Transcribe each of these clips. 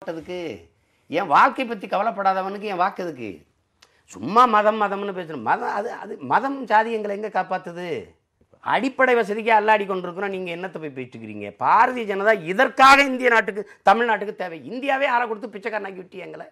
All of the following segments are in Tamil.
போட்டதுக்கு என் வாக்கை பற்றி கவலைப்படாதவனுக்கு என் வாக்கு எதுக்கு சும்மா மதம் மதம்னு பேசணும் மதம் அது அது மதம் சாதி எங்களை எங்கே காப்பாத்துது அடிப்படை வசதிக்கு அல்லாடி கொண்டிருக்கிறோம் நீங்கள் என்னத்தை போய் பேசிட்டுக்கிறீங்க பாரதிய ஜனதா இதற்காக இந்திய நாட்டுக்கு தமிழ்நாட்டுக்கு தேவை இந்தியாவே ஆற கொடுத்து பிச்சைக்காரனாக்கி விட்டி எங்களை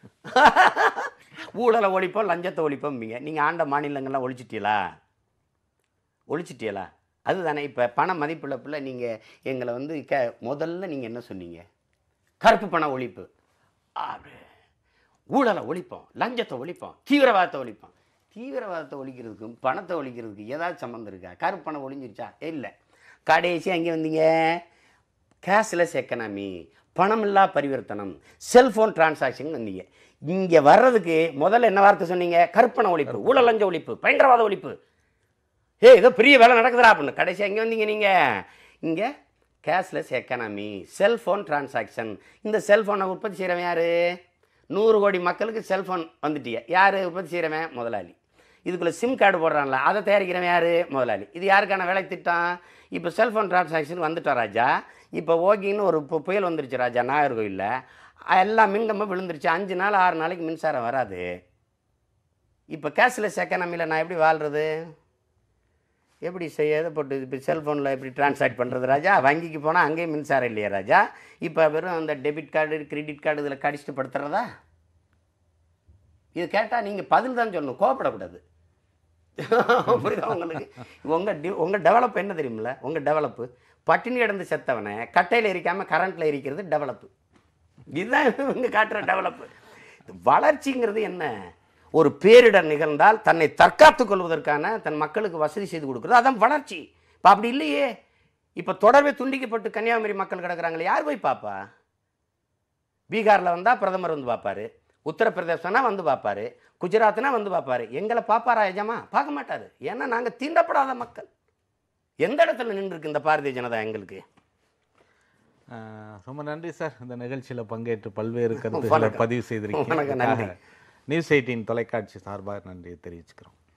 ஊழலை ஒழிப்போம் லஞ்சத்தை ஒழிப்போம்பீங்க நீங்கள் ஆண்ட மாநிலங்கள்லாம் ஒழிச்சிட்டீங்களா ஒழிச்சிட்டீங்களா அதுதானே இப்போ பண மதிப்பிழப்பில் நீங்கள் எங்களை வந்து க முதல்ல நீங்கள் என்ன சொன்னீங்க கருப்பு பண ஒழிப்பு அப்படி ஊழலை ஒழிப்போம் லஞ்சத்தை ஒழிப்போம் தீவிரவாதத்தை ஒழிப்போம் தீவிரவாதத்தை ஒழிக்கிறதுக்கும் பணத்தை ஒழிக்கிறதுக்கு ஏதாவது சம்மந்தம் இருக்கா கருப்பு பணம் ஒழிஞ்சிருச்சா இல்லை கடைசி அங்கே வந்தீங்க கேஷ்லெஸ் எக்கனாமி பணமில்லா பரிவர்த்தனம் செல்ஃபோன் டிரான்சாக்ஷன் வந்தீங்க இங்கே வர்றதுக்கு முதல்ல என்ன வார்த்தை சொன்னீங்க கருப்பண ஒழிப்பு ஊழல் லஞ்ச ஒழிப்பு பயங்கரவாத ஒழிப்பு ஏ ஏதோ பெரிய வேலை நடக்குதுடா அப்படின்னு கடைசி எங்கே வந்தீங்க நீங்கள் இங்கே கேஷ்லெஸ் எக்கனாமி செல்ஃபோன் டிரான்சாக்ஷன் இந்த செல்ஃபோனை உற்பத்தி செய்கிறவன் யார் நூறு கோடி மக்களுக்கு செல்ஃபோன் வந்துட்டிய யார் உற்பத்தி செய்கிறவன் முதலாளி இதுக்குள்ளே சிம் கார்டு போடுறான்ல அதை தயாரிக்கிறவன் யார் முதலாளி இது யாருக்கான வேலை திட்டம் இப்போ செல்ஃபோன் டிரான்சாக்ஷன் வந்துட்டோம் ராஜா இப்போ ஓகேன்னு ஒரு பு- புயல் வந்துருச்சு ராஜா நாகர்கோயிலில் எல்லாம் மின்கம்பம் விழுந்துருச்சு அஞ்சு நாள் ஆறு நாளைக்கு மின்சாரம் வராது இப்போ கேஷ்லெஸ் எக்கனாமியில் நான் எப்படி வாழ்கிறது எப்படி செய்ய எதை போட்டு இப்போ செல்ஃபோனில் எப்படி டிரான்சாக்ட் பண்ணுறது ராஜா வங்கிக்கு போனால் அங்கேயும் மின்சாரம் இல்லையா ராஜா இப்போ வெறும் அந்த டெபிட் கார்டு கிரெடிட் கார்டு இதில் கடிச்சிட்டு படுத்துறதா இது கேட்டால் நீங்கள் பதில் தான் சொல்லணும் கோவப்படக்கூடாது புரியுதா உங்களுக்கு உங்கள் டி உங்கள் டெவலப் என்ன தெரியுமில்ல உங்கள் டெவலப்பு பட்டினி கிடந்து செத்தவனை கட்டையில் எரிக்காமல் கரண்ட்டில் எரிக்கிறது டெவலப்பு இதுதான் இவங்க காட்டுற டெவலப்பு வளர்ச்சிங்கிறது என்ன ஒரு பேரிடர் நிகழ்ந்தால் தன்னை தற்காத்துக் கொள்வதற்கான தன் மக்களுக்கு வசதி செய்து கொடுக்குறது அதான் வளர்ச்சி இப்போ அப்படி இல்லையே இப்போ தொடர்பே துண்டிக்கப்பட்டு கன்னியாகுமரி மக்கள் கிடக்குறாங்களே யார் போய் பாப்பா பீகாரில் வந்தால் பிரதமர் வந்து பார்ப்பாரு உத்தரப்பிரதேசம்னா வந்து பார்ப்பாரு குஜராத்னா வந்து பார்ப்பாரு எங்களை பார்ப்பாரா எஜமா பார்க்க மாட்டாரு ஏன்னா நாங்கள் தீண்டப்படாத மக்கள் எந்த இடத்துல நின்றுருக்கு இந்த பாரதிய ஜனதா எங்களுக்கு ஆஹ் ரொம்ப நன்றி சார் இந்த நிகழ்ச்சியில் பங்கேற்று பல்வேறு கருத்துக்களை வணக்கம். பதிவு வணக்கம், நன்றி. செய்திருக்கீங்க நியூஸ் எயிட்டின் தொலைக்காட்சி சார்பாக நன்றியை தெரிவிச்சுக்கிறோம்